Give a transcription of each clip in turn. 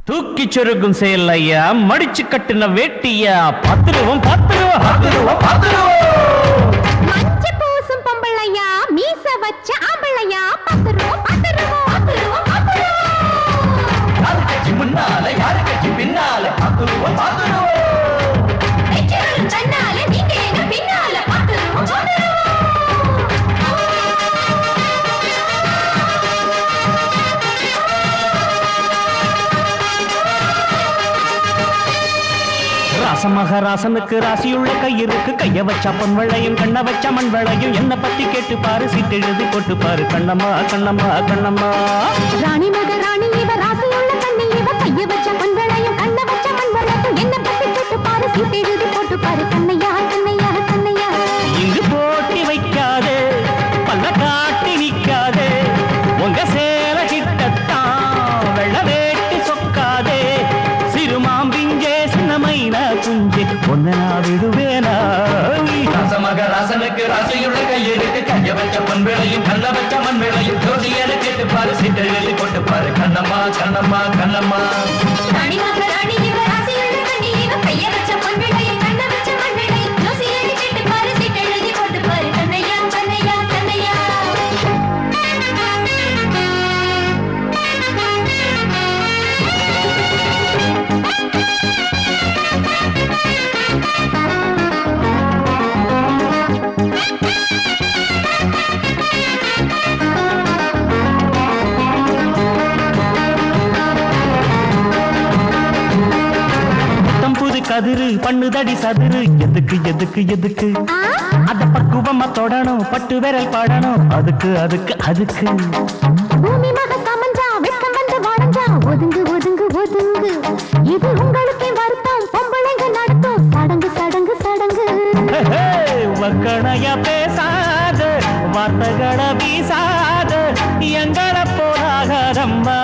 தூக்கி சொருகும் செயல் ஐயா மடிச்சு கட்டின வேட்டியா பத்துருவோம் பத்துருவோம் பத்துருவோம் பத்துருவோம் மஞ்ச பூசும் பொம்பளையா மீச வச்ச ஆம்பளையா பத்து ரூபா பத்து ரூபா பத்து ரூபா பத்து ரூபா யாரு கட்சி முன்னால யாரு கட்சி பின்னால பத்துருவோம் பத்துருவோம் வெற்றிகளும் தன்னால நீங்க எங்க பின்னால பத்து ரூபா பத்து ரூபா ராசமகராசனுக்கு ராசியுள்ள கையிருக்கு கைய வச்சா பொன் வெள்ளையும் கண்ண வச்சா மண் வெள்ளையும் என்ன பத்தி கேட்டு பாரு சீட்டு எழுதி போட்டு பாரு கண்ணம்மா கண்ணம்மா கண்ணம்மா ராணி மக ராணி இவ ராசியுள்ள கண்ணி இவ கைய வச்ச பொன்வளையும் கண்ண வச்ச மண்வளையும் என்ன பத்தி கேட்டு பாரு சீட்டு எழுதி போட்டு பாரு கண்ணையா கண்ணையா கண்ணையா இங்கு போட்டி வைக்காதே பல்ல காட்டி நிக்காதே உங்க சேல கிட்டத்தான் வெள்ள வேட்டி சொக்காதே சிறுமாம்பிஞ்சே சின்னமைனா குஞ்சே ஒன்ன நான் விடுவேனா ராசமக ராசனுக்கு ராசியுள்ள கையெழுத்து கைய வச்ச பொன் வேளையும் கண்ண வச்ச மண் வேளையும் ஜோதியன கேட்டு பாரு சீட்டை எழுதி போட்டு பாரு கண்ணம்மா கண்ணம்மா கண்ணம்மா ராணி மக ராணி இவ ராசியுள்ள கண்ணி இவ கைய வச்ச பொன்வளையும் கண்ண வச்ச மண்வளையும் ஜோசி எழுதி கேட்டு பாரு சீட்டு எழுதி போட்டு பாரு கண்ணையா கண்ணையா கண்ணையா புத்தம் புது கதிரு பண்ணுதடி சதுரு எதுக்கு எதுக்கு எதுக்கு ஆ அத பக்குவமா தொடணும் பட்டு விரல் படணும் அதுக்கு அதுக்கு அதுக்கு பூமி மக சமஞ்சா வெட்கம் வந்து வளைஞ்சா ஒதுங்கு ஒதுங்கு ஒதுங்கு இது உங்களுக்கே வருத்தம் பொம்பளைங்க நடத்தும் சடங்கு சடங்கு சடங்கு ஹே, வக்கணைய பேசாத வார்த்தைகளை வீசாத எங்கள போராகரம்மா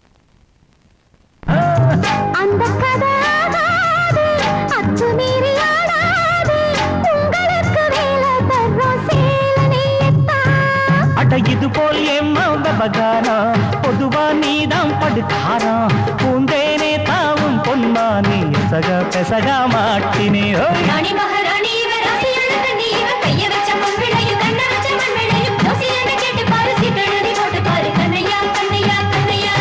அந்த கதை ஆகாது அச்சு மீறி ஆடாது உங்களுக்கு வேலை தர்றோம் சேல நெய்யத்தான் அட இது போல் எம்மா விவகாரம் பொதுவா நீதான் படுக்காரம் பூந்தேனே தாவும் பொன்மானே எசக பெசக மாட்டினே ஓய். ராணி மகாராணி இவ ராசியுள்ள கண்ணி இவ கைய வச்ச பொன்விளையும் கண்ண வச்ச மண்விளையும் யோசியான கேட்டு பாரு சீட்டு எழுதி போட்டு பாரு கண்ணையா கண்ணையா கண்ணையா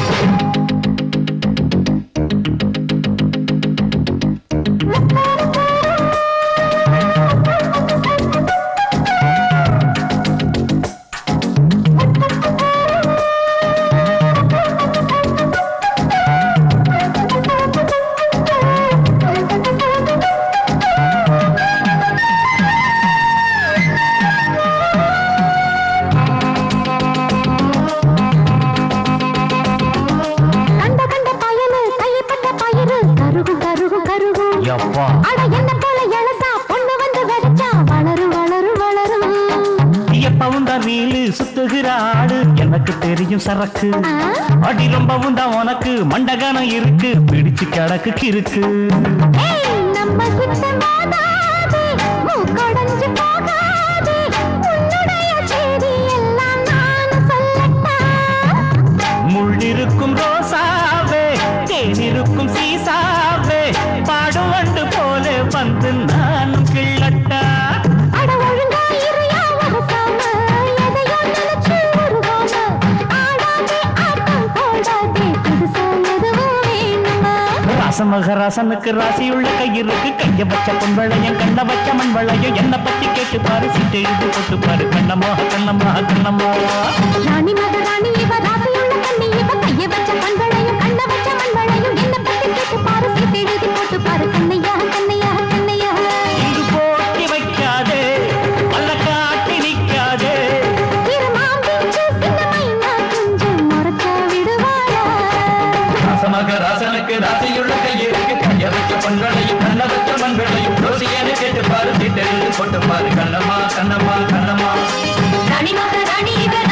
கண்ட கண்ட பயலு கைப்பட்ட பயிறு கருகும் கருகும் கருகும் யப்பா அட என்ன போல எழசா பொண்ணு வந்து வெடிச்சா வளரும் வளரும் வளரும் எப்பவும் தான் ரீலு சுத்துகிற ஆடு எனக்கு தெரியும் சரக்கு ஆ? அடி ரொம்பவும் தான் உனக்கு மண்டகனம் இருக்கு பிடிச்சு கிடக்கு கிறுக்கு ஏய், நம்ம கிட்ட மோதாதே, மூக்கொடைஞ்சு போகாதே, உன்னுடைய செய்தி எல்லாம் நானும் சொல்லட்டா? முள்ளிருக்கும் ரோசாவே தேனிருக்கும் சீசாவே பாடும் வண்டு போல வந்து நானும் கிள்ளட்டா அட ஒழுங்கா இருயா உரசாம, எதையோ நினைச்சு உருகாம, ஆடாதே ஆட்டம் போடாதே, புதுசா எதுவும் வேணுமா? ராசமகராசனுக்கு ராசியுள்ள கையிருக்கு கைய வச்ச பொன் வெள்ளையும் கண்ண வச்ச மண் வெள்ளையும் என்ன பத்தி கேட்டு பாரு சீட்டு எழுதி போட்டு பாரு கண்ணம்மா கண்ணம்மா கண்ணம்மா ராணி மகாராணி இவ ராசியுள்ள கண்ணி இவ கைய வச்ச பண்பளையும் கண்ண வச்ச மண்பளையும் என்ன பத்தி கேட்டு பாரு சீட்டு எழுதி போட்டு பாரு கண்ணையா கண்ணையா கண்ணையா இங்கு போட்டி வைக்காதே பல்ல காட்டி நிக்காதே திருமாம்பிச்சு சின்ன மைனா கொஞ்சம் முறைச்சா விடுவாரா ராசமக ராசனுக்கு ராசியுள்ள கையெழுத்து கைய வச்ச பொன் வேளையும் கண்ண வச்ச மண் வேளையும் ஜோதியன கேட்டு பாரு சீட்டை எழுதி போட்டு பாரு கண்ணம்மா கண்ணம்மா கண்ணம்மா ராணி மகாராணி இவ